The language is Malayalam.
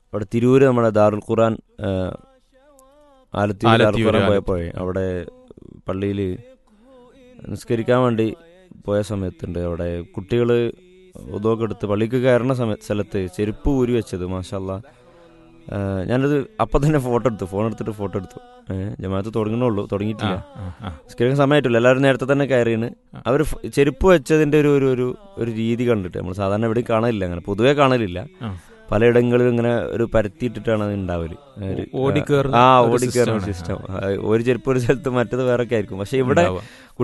അവിടെ തിരൂര് നമ്മുടെ ദാറുൽ ഖുറാൻ ആ, ആലത്തൂർ ദാറുൽ ആലത്തിയൂര്, ഖുറാൻ ആലത്തൂർ. പോയപ്പോഴേ അവിടെ പള്ളിയിൽ നിസ്കരിക്കാൻ വേണ്ടി പോയ സമയത്തുണ്ട് അവിടെ കുട്ടികൾ ഉദോക്കെ എടുത്ത് പള്ളിക്ക് കയറുന്ന സമയ സ്ഥലത്ത് ചെരുപ്പ് ഊരി വെച്ചത് മാഷല്ല ഞാനത് അപ്പം തന്നെ ഫോട്ടോ എടുത്തു ഫോൺ എടുത്തിട്ട് ഫോട്ടോ എടുത്തു ഏഹ് ജമാഅത്ത് തുടങ്ങണുള്ളൂ ആ, തുടങ്ങിയിട്ടില്ല ആ, ആ. നിസ്കരിക്കാൻ സമയമായിട്ടില്ല എല്ലാവരും നേരത്തെ തന്നെ കയറിയാണ് ആ. അവർ ചെരുപ്പ് വെച്ചതിന്റെ ഒരു ഒരു ഒരു ഒരു രീതി കണ്ടിട്ട് നമ്മൾ സാധാരണ എവിടെയും കാണലില്ല അങ്ങനെ പൊതുവേ കാണലില്ല ആ. പലയിടങ്ങളിലും ഇങ്ങനെ ഒരു പരത്തിയിട്ടിട്ടാണ് അത് ഉണ്ടാവല് ഒരു- ഓടിക്കേറുന്ന ആ ഒരു ഓടിക്കേറുന്ന system ആണ്. സിസ്റ്റം ഒരു ചെരുപ്പ് ഒരു സ്ഥലത്ത് മറ്റത് വേറെ ഒക്കെ ആയിരിക്കും പക്ഷെ ഇവിടെ ഉണ്ടാവുക.